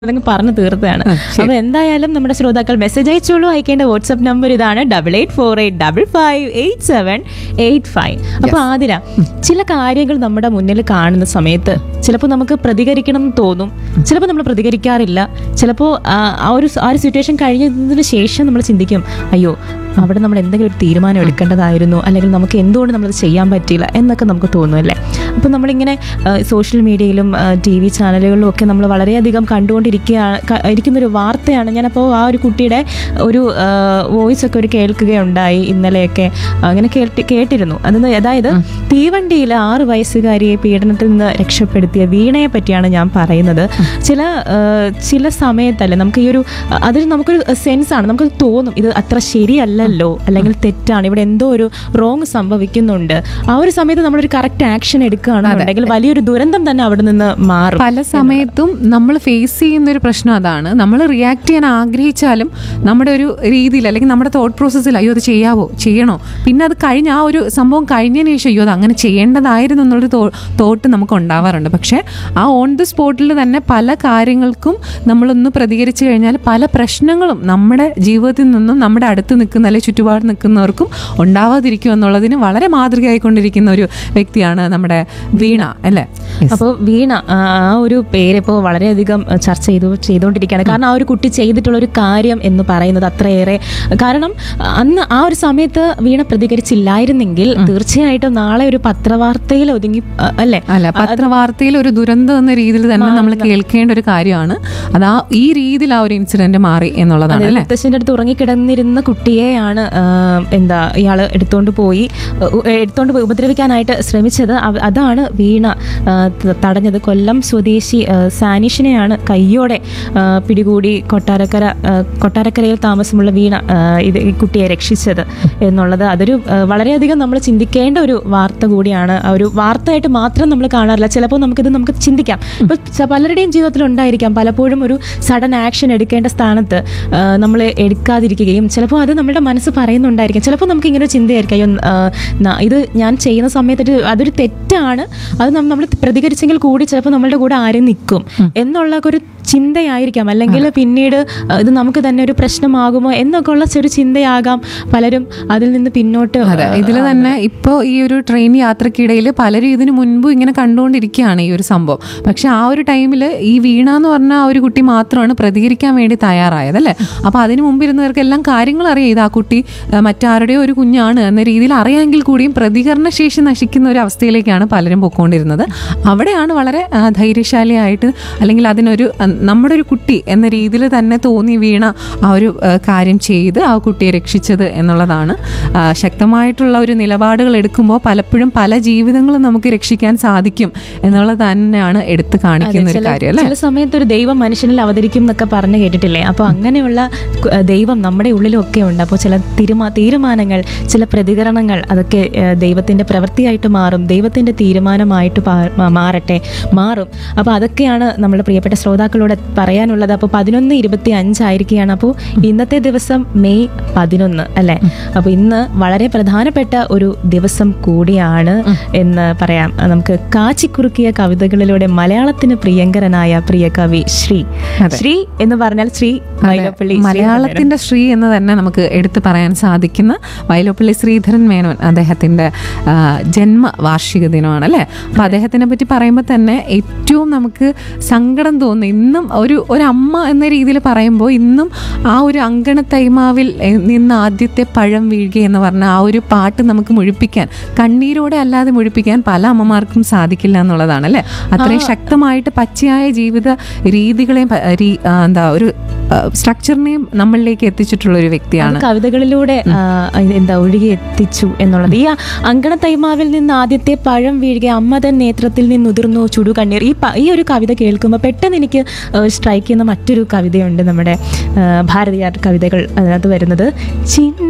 അതങ്ങ് പറഞ്ഞു തീർത്തതാണ് ആ, ശരി. അപ്പൊ എന്തായാലും നമ്മുടെ ശ്രോതാക്കൾ മെസ്സേജ് അയച്ചോളൂ അയക്കേണ്ട വാട്സ്ആപ്പ് നമ്പർ ഇതാണ് double eight four eight double five eight seven eight five അപ്പൊ ആതിര ചില കാര്യങ്ങൾ നമ്മുടെ മുന്നിൽ കാണുന്ന സമയത്ത് ചിലപ്പോൾ നമുക്ക് പ്രതികരിക്കണം എന്ന് തോന്നും ചിലപ്പോൾ നമ്മൾ പ്രതികരിക്കാറില്ല ചിലപ്പോൾ ആ ഒരു ആ ഒരു സിറ്റുവേഷൻ കഴിഞ്ഞതിന് ശേഷം നമ്മൾ ചിന്തിക്കും അയ്യോ അവിടെ നമ്മൾ എന്തെങ്കിലും ഒരു തീരുമാനം എടുക്കേണ്ടതായിരുന്നു അല്ലെങ്കിൽ നമുക്ക് എന്തുകൊണ്ട് നമ്മളത് ചെയ്യാൻ പറ്റിയില്ല എന്നൊക്കെ നമുക്ക് തോന്നുമല്ലേ അപ്പോൾ നമ്മളിങ്ങനെ സോഷ്യൽ മീഡിയയിലും ടി വി ചാനലുകളിലും ഒക്കെ നമ്മൾ വളരെയധികം കണ്ടുകൊണ്ടിരിക്കുകയാണ് ക- ഇരിക്കുന്നൊരു വാർത്തയാണ് ഞാനപ്പോൾ ആ ഒരു കുട്ടിയുടെ ഒരു വോയിസ് ഒക്കെ ഒരു കേൾക്കുകയുണ്ടായി ഇന്നലെയൊക്കെ അങ്ങനെ കേട്ടി കേട്ടിരുന്നു അതെന്ന് അതായത് തീവണ്ടിയിൽ ആറ് വയസ്സുകാരിയെ പീഡനത്തിൽ നിന്ന് രക്ഷപ്പെടുത്തിയ വീണയെ പറ്റിയാണ് ഞാൻ പറയുന്നത് ചില ആ, ചില സമയത്തല്ലേ നമുക്ക് ഈ ഒരു അതിൽ നമുക്കൊരു സെൻസ് ആണ് നമുക്ക് തോന്നും ഇത് അത്ര ശരിയല്ലല്ലോ അല്ലെങ്കിൽ തെറ്റാണ് ഇവിടെ എന്തോ ഒരു റോങ് സംഭവിക്കുന്നുണ്ട് ആ ഒരു സമയത്ത് നമ്മളൊരു കറക്റ്റ് ആക്ഷൻ എടുക്കുകയാണെന്നുണ്ടെങ്കിൽ വലിയൊരു ദുരന്തം തന്നെ അവിടെ നിന്ന് മാറും പല സമയത്തും നമ്മൾ ഫേസ് ചെയ്യുന്ന ഒരു പ്രശ്നം അതാണ് നമ്മൾ റിയാക്ട് ചെയ്യാൻ ആഗ്രഹിച്ചാലും നമ്മുടെ ഒരു രീതിയിൽ അല്ലെങ്കിൽ നമ്മുടെ തോട്ട് പ്രോസസ്സിൽ അയ്യോ അത് ചെയ്യാവോ ചെയ്യണോ പിന്നെ അത് കഴിഞ്ഞ ആ ഒരു സംഭവം കഴിഞ്ഞതിന് ശേഷം അയ്യോ അത് അങ്ങനെ ചെയ്യേണ്ടതായിരുന്നു എന്നുള്ളൊരു തോട്ട് നമുക്ക് ഉണ്ടാവാറുണ്ട് പക്ഷേ ആ ഓൺ ദി സ്പോട്ടിൽ തന്നെ പല കാര്യങ്ങൾക്കും നമ്മളൊന്ന് പ്രതികരിച്ചു കഴിഞ്ഞാൽ പല പ്രശ്നങ്ങളും നമ്മുടെ ജീവിതത്തിൽ നിന്നും നമ്മുടെ അടുത്ത് നിൽക്കുന്ന അല്ലെങ്കിൽ ചുറ്റുപാട് നിൽക്കുന്നവർക്കും ഉണ്ടാവാതിരിക്കും എന്നുള്ളതിന് വളരെ മാതൃകയായിക്കൊണ്ടിരിക്കുന്ന ഒരു വ്യക്തിയാണ് നമ്മുടെ വീണ അല്ലേ Yes. അപ്പോൾ വീണ ആ ആ ഒരു പേര് ഇപ്പോൾ വളരെയധികം അഹ്, ചർച്ച ചെയ്തു ചെയ്തുകൊണ്ടിരിക്കുകയാണ് കാരണം ആ ഒരു കുട്ടി ചെയ്തിട്ടുള്ള ഒരു കാര്യം എന്ന് പറയുന്നത് അത്രയേറെ കാരണം അഹ്, അന്ന് ആ ഒരു സമയത്ത് വീണ പ്രതികരിച്ചില്ലായിരുന്നെങ്കിൽ തീർച്ചയായിട്ടും നാളെ ഒരു പത്രവാർത്തയിൽ ഒതുങ്ങി അഹ്, അല്ലേ അല്ല പത്രവാർത്തയിൽ ഒരു ദുരന്തം എന്ന രീതിയിൽ തന്നെ നമ്മൾ കേൾക്കേണ്ട ഒരു കാര്യമാണ് അത് ആ ഈ രീതിയിൽ ആ ഒരു ഇൻസിഡന്റ് മാറി എന്നുള്ളതാണ് അല്ലേ മുത്തശ്ശൻ്റെ അടുത്ത് ഉറങ്ങിക്കിടന്നിരുന്ന കുട്ടിയെയാണ് ആ, എന്താ ഇയാള് എടുത്തോണ്ട് പോയി ഉ- എടുത്തോണ്ട് പോയി ഉപദ്രവിക്കാനായിട്ട് ശ്രമിച്ചത് അവ- അതാണ് വീണ ആ, ത- തടഞ്ഞത് കൊല്ലം സ്വദേശി ആ, സാനിഷിനെയാണ് കയ്യോടെ ആ, പിടികൂടി കൊട്ടാരക്കര ആ, കൊട്ടാരക്കരയിൽ താമസമുള്ള വീണ ആ, ഇത് ഈ കുട്ടിയെ രക്ഷിച്ചത് എന്നുള്ളത് അതൊരു ആ, വളരെയധികം നമ്മൾ ചിന്തിക്കേണ്ട ഒരു വാർത്ത കൂടിയാണ് ആ ഒരു വാർത്തയായിട്ട് മാത്രം നമ്മൾ കാണാറില്ല ചിലപ്പോൾ നമുക്കിത് നമുക്ക് ചിന്തിക്കാം ഇപ്പൊ ച- പലരുടെയും ജീവിതത്തിൽ ഉണ്ടായിരിക്കാം പലപ്പോഴും ഒരു സഡൻ ആക്ഷൻ എടുക്കേണ്ട സ്ഥാനത്ത് നമ്മൾ എടുക്കാതിരിക്കുകയും ചിലപ്പോൾ അത് നമ്മുടെ മനസ്സ് പറയുന്നുണ്ടായിരിക്കും ചിലപ്പോൾ നമുക്ക് ഇങ്ങനെ ഒരു ചിന്തയായിരിക്കും അയ്യോ ആ, ന- ഇത് ഞാൻ ചെയ്യുന്ന സമയത്ത് ഒരു- അതൊരു തെറ്റാണ് അത് നമ്മൾ പ്രതികരിച്ചെങ്കിൽ കൂടി ചിലപ്പോൾ നമ്മളുടെ കൂടെ ആരും നിൽക്കും എന്നുള്ള ഒരു ചിന്തയായിരിക്കാം അല്ലെങ്കിൽ പിന്നീട് ആ, ഇത് നമുക്ക് തന്നെ ഒരു പ്രശ്നമാകുമോ എന്നൊക്കെ ഉള്ള ഒരു ചിന്തയാകാം പലരും അതിൽ നിന്ന് പിന്നോട്ട് അതെ ഇതിൽ തന്നെ ഇപ്പോൾ ഈ ഒരു ട്രെയിൻ യാത്രക്കിടയിൽ പലരും ഇതിനു മുൻപ് ഇങ്ങനെ കണ്ടുകൊണ്ടിരിക്കുകയാണ് ഈ ഒരു സംഭവം പക്ഷെ ആ ഒരു ടൈമിൽ ഈ വീണ എന്ന് പറഞ്ഞ ആ ഒരു കുട്ടി മാത്രമാണ് പ്രതികരിക്കാൻ വേണ്ടി തയ്യാറായത് അല്ലേ അപ്പോൾ അതിന് മുമ്പ് ഇരുന്നവർക്കെല്ലാം കാര്യങ്ങൾ അറിയാം ഇത് ആ കുട്ടി ആ, മറ്റാരുടെയോ ഒരു കുഞ്ഞാണ് എന്ന രീതിയിൽ അറിയാമെങ്കിൽ കൂടിയും പ്രതികരണശേഷി നശിക്കുന്ന ഒരു അവസ്ഥയിലേക്കാണ് പലരും പൊയ്ക്കൊണ്ടിരുന്നത് അവിടെയാണ് വളരെ ആ, ധൈര്യശാലിയായിട്ട് അല്ലെങ്കിൽ അതിനൊരു ആ, നമ്മുടെ ഒരു കുട്ടി എന്ന രീതിയിൽ തന്നെ തോന്നി വീണ ആ ഒരു ആ, കാര്യം ചെയ്ത് ആ കുട്ടിയെ രക്ഷിച്ചത് എന്നുള്ളതാണ് ആ, ശക്തമായിട്ടുള്ള ഒരു നിലപാടുകൾ എടുക്കുമ്പോൾ പലപ്പോഴും പല ജീവിതങ്ങളും നമുക്ക് രക്ഷിക്കാൻ സാധിക്കും എന്നുള്ളത് തന്നെയാണ് എടുത്തു കാണിക്കുന്ന ഒരു ചില- കാര്യം അല്ലേ ചില സമയത്ത് ഒരു ദൈവം മനുഷ്യനിൽ അവതരിക്കും എന്നൊക്കെ പറഞ്ഞു കേട്ടിട്ടില്ലേ അപ്പോൾ അങ്ങനെയുള്ള കു- ഏഹ് ദൈവം നമ്മുടെ ഉള്ളിലൊക്കെ ഉണ്ട് അപ്പോൾ ചില തീരുമാ തീരുമാനങ്ങൾ ചില പ്രതികരണങ്ങൾ അതൊക്കെ ഏഹ് ദൈവത്തിന്റെ പ്രവൃത്തിയായിട്ട് മാറും ദൈവത്തിന്റെ തീരുമാനമായിട്ട് പാ- മാ- മാറട്ടെ മാറും അപ്പോൾ അതൊക്കെയാണ് നമ്മുടെ പ്രിയപ്പെട്ട ശ്രോതാക്കളോട് പറയാനുള്ളത് അപ്പോൾ പതിനൊന്ന് ഇരുപത്തി അഞ്ചായിരിക്കുകയാണ് അപ്പോൾ ഇന്നത്തെ ദിവസം മെയ് പതിനൊന്ന് അല്ലേ അപ്പോൾ ഇന്ന് വളരെ പ്രധാനപ്പെട്ട ഒരു ദിവസം കൂടിയാണ് എന്ന് പറയാം നമുക്ക് കാച്ചിക്കുറുക്കിയ കവിതകളിലൂടെ മലയാളത്തിന് പ്രിയങ്കരനായ പ്രിയ കവി ശ്രീ അതെ. ശ്രീ എന്ന് പറഞ്ഞാൽ ശ്രീ വൈലപ്പള്ളി മലയാളത്തിന്റെ ശ്രീ എന്ന് തന്നെ നമുക്ക് എടുത്തു പറയാൻ സാധിക്കുന്ന വയലോപ്പള്ളി ശ്രീധരൻ മേനോൻ അദ്ദേഹത്തിന്റെ ആ, ജന്മ വാർഷിക ദിനമാണ് അല്ലേ അപ്പൊ അദ്ദേഹത്തിനെ പറ്റി പറയുമ്പോൾ തന്നെ ഏറ്റവും നമുക്ക് സങ്കടം തോന്നുന്നു ഇന്നും ഒരു ഒരു അമ്മ എന്ന രീതിയിൽ പറയുമ്പോൾ ഇന്നും ആ ഒരു അങ്കണ തൈമാവിൽ എ, നിന്ന് ആദ്യത്തെ പഴം വീഴുക എന്ന് പറഞ്ഞ ആ ഒരു പാട്ട് നമുക്ക് മുഴിപ്പിക്കാൻ കണ്ണീരോടെ അല്ലാതെ മുഴിപ്പിക്കാൻ പല അമ്മമാർക്കും സാധിക്കില്ല എന്നുള്ളതാണ് അല്ലേ അത്രയും ശക്തമായിട്ട് പച്ചയായ ജീവിത രീതികളെയും പ- രീ- ആ, എന്താ ഒരു സ്ട്രക്ചറിനെയും നമ്മളിലേക്ക് എത്തിച്ചിട്ടുള്ള ഒരു വ്യക്തിയാണ് അത് കവിതകളിലൂടെ ആ, എന്താ ഒഴുകി എത്തിച്ചു എന്നുള്ളത് ഈ അങ്കണ തൈമാവിൽ നിന്ന് ആദ്യത്തെ പഴം വീഴുക അമ്മതൻ നേത്രത്തിൽ നിന്ന് ഉതിർന്നു ചുടു കണ്ണീർ ഈ പ- ഈ ഒരു കവിത കേൾക്കുമ്പോൾ പെട്ടെന്ന് എനിക്ക് സ്ട്രൈക്ക് ചെയ്യുന്ന മറ്റൊരു കവിതയുണ്ട് നമ്മുടെ ആ, ഭാരതിയാർ കവിതകൾ അതിനകത്ത് വരുന്നത് ചിന്ന